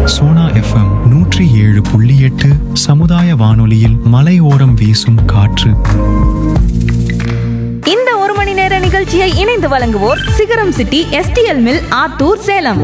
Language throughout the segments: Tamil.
சோனா எஃப்எம் நூற்றி ஏழு புள்ளி எட்டு சமுதாய வானொலியில் மலையோரம் வீசும் காற்று இந்த ஒரு மணி நேர நிகழ்ச்சியை இணைந்து வழங்குவோர் Sigaram city SDL mill Attur Salem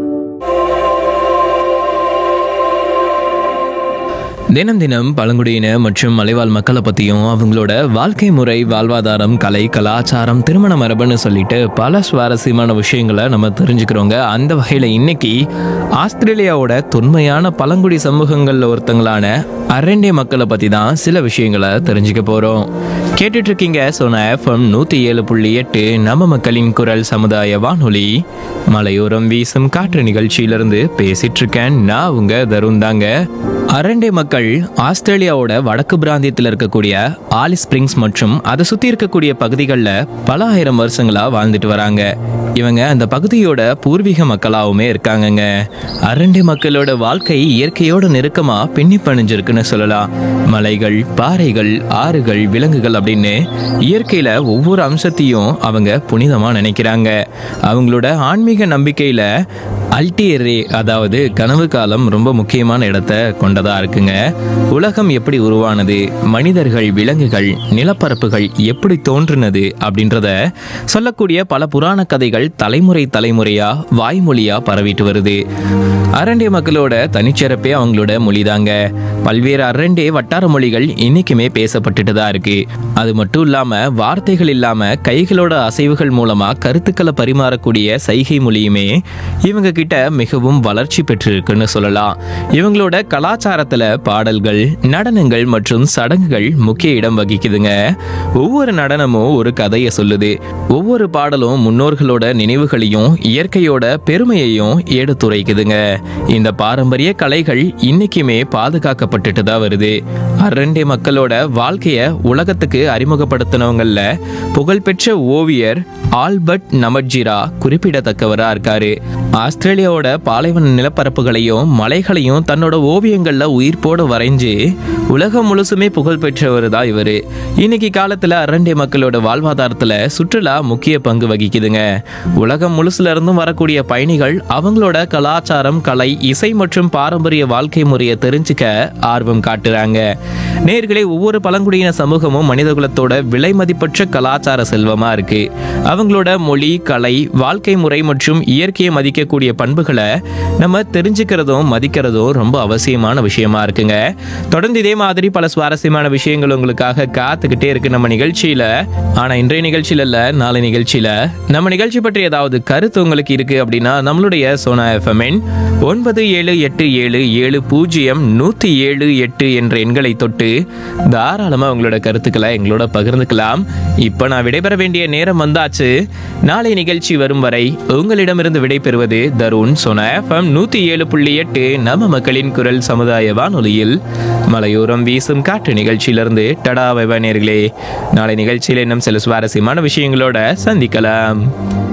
தினம் தினம் பழங்குடியின மற்றும் மலைவாழ் மக்களை பற்றியும் அவங்களோட வாழ்க்கை முறை வாழ்வாதாரம் கலை கலாச்சாரம் திருமண மரபுன்னு சொல்லிட்டு பல சுவாரஸ்யமான விஷயங்களை நம்ம தெரிஞ்சுக்கிறோங்க அந்த வகையில் இன்னைக்கு ஆஸ்திரேலியாவோட தொன்மையான பழங்குடி சமூகங்களில் ஒருத்தங்களான அரண்டே மக்களை பற்றி தான் சில விஷயங்களை தெரிஞ்சுக்க போகிறோம் கேட்டுட்டு இருக்கீங்க சோனா எஃப்எம் நூற்றி ஏழு புள்ளி எட்டு நம்ம மக்களின் குரல் சமுதாய வானொலி மலையோரம் வீசும் காற்று நிகழ்ச்சியிலிருந்து பேசிட்டு இருக்கேன் நான் உங்க தருண் தாங்க அரண்டே மக்கள் ஆஸ்திரேலியாவோட வடக்கு பிராந்தியத்தில் இருக்கக்கூடிய ஆலி ஸ்பிரிங்ஸ் மற்றும் அதை சுற்றி இருக்கக்கூடிய பகுதிகளில் பல ஆயிரம் வருஷங்களா வாழ்ந்துட்டு வராங்க இவங்க அந்த பகுதியோட பூர்வீக மக்களாவுமே இருக்காங்கங்க அரண்டே மக்களோட வாழ்க்கை இயற்கையோட நெருக்கமா பின்னி பணிஞ்சிருக்குன்னு சொல்லலாம் மலைகள் பாறைகள் ஆறுகள் விலங்குகள் அப்படின்னு இயற்கையில ஒவ்வொரு அம்சத்தையும் அவங்க புனிதமா நினைக்கிறாங்க அவங்களோட ஆன்மீக நம்பிக்கையில அல்டியரே அதாவது கனவு காலம் ரொம்ப முக்கியமான இடத்த கொண்டதா இருக்குங்க உலகம் எப்படி உருவானது மனிதர்கள் விலங்குகள் நிலப்பரப்புகள் எப்படி தோன்றினது அப்படின்றத சொல்லக்கூடிய பல புராண கதைகள் தலைமுறை தலைமுறையா வாய்மொழியா பரவிட்டு வருது அரண்டே மக்களோட தனிச்சிறப்பே அவங்களோட மொழிதாங்க பல்வேறு அரண்டே வட்டார மொழிகள் இன்னைக்குமே பேசப்பட்டுட்டு தான் இருக்கு அது மட்டும் இல்லாம வார்த்தைகள் இல்லாம கைகளோட அசைவுகள் மூலமா கருத்துக்களை பரிமாறக்கூடிய சைகை மொழியுமே இவங்க கிட்ட மிகவும் வளர்ச்சி பெற்றிருக்குன்னு சொல்லலாம் இவங்களோட கலாச்சாரத்துல பாடல்கள் நடனங்கள் மற்றும் சடங்குகள் முக்கிய இடம் வகிக்குதுங்க ஒவ்வொரு நடனமும் ஒரு கதையை சொல்லுது ஒவ்வொரு பாடலும் முன்னோர்களோட நினைவுகளையும் இயற்கையோட பெருமையையும் எடுத்துரைக்குதுங்க இந்த பாரம்பரிய கலைகள் இன்னைக்குமே பாதுகாக்கப்பட்டுட்டு தான் வருது அரண்டே மக்களோட வாழ்க்கைய உலகத்துக்கு அறிமுகப்படுத்தினவங்கள புகழ்பெற்ற ஓவியர் ஆல்பர்ட் நமட்ஜிரா குறிப்பிடத்தக்கவரா இருக்காரு ஆஸ்திரேலியாவோட பாலைவன நிலப்பரப்புகளையும் மலைகளையும் தன்னோட ஓவியங்கள்ல உயிர்ப்போடு வரைஞ்சு உலகம் முழுசுமே புகழ் பெற்றவர் தான் இவரு இன்னைக்கு காலத்துல அரண்டே மக்களோட வாழ்வாதாரத்துல சுற்றுலா முக்கிய பங்கு வகிக்குதுங்க உலகம் முழுசுல இருந்தும் வரக்கூடிய பயணிகள் அவங்களோட கலாச்சாரம் கலை இசை மற்றும் பாரம்பரிய வாழ்க்கை முறையை தெரிஞ்சுக்க ஆர்வம் காட்டுறாங்க நேர்களே ஒவ்வொரு பழங்குடியின சமூகமும் மனிதகுலத்தோட விலை மதிப்பற்ற கலாச்சார செல்வமா இருக்கு அவங்களோட மொழி கலை வாழ்க்கை முறை மற்றும் இயற்கையை மதிக்கக்கூடிய பண்புகளை நம்ம தெரிஞ்சுக்கிறதும் மதிக்கிறதும் ரொம்ப அவசியமான விஷயமா இருக்குங்க தொடர்ந்து இதே மாதிரி பல சுவாரஸ்யமான விஷயங்கள் உங்களுக்காக காத்துக்கிட்டே இருக்கு நம்ம நிகழ்ச்சியில ஆனா இன்றைய நிகழ்ச்சியில இல்ல நாளை நிகழ்ச்சியில நம்ம நிகழ்ச்சி பற்றி ஏதாவது கருத்து உங்களுக்கு இருக்கு அப்படின்னா நம்மளுடைய சோனா எஃப்எம்என் ஒன்பது ஏழு எட்டு ஏழு ஏழு பூஜ்ஜியம் நூத்தி ஏழு எட்டு என்ற எண்களை தொட்டு தாராளமா உங்களோட கருத்துக்களை எங்களோட பகிர்ந்துக்கலாம் இப்ப நான் விடைபெற வேண்டிய நேரம் வந்தாச்சு நாளை நிகழ்ச்சி வரும் வரை உங்களிடமிருந்து விடைபெறுவது தருண் சோனா எஃப்எம் நூத்தி ஏழு புள்ளி எட்டு நம்ம மக்களின் குரல் சமுதாய வானொலியில் மலையோரம் வீசும் காற்று நிகழ்ச்சியிலிருந்து டடா வைவா நேர்களே நாளை நிகழ்ச்சியில் இன்னும் சில சுவாரஸ்யமான விஷயங்களோட சந்திக்கலாம்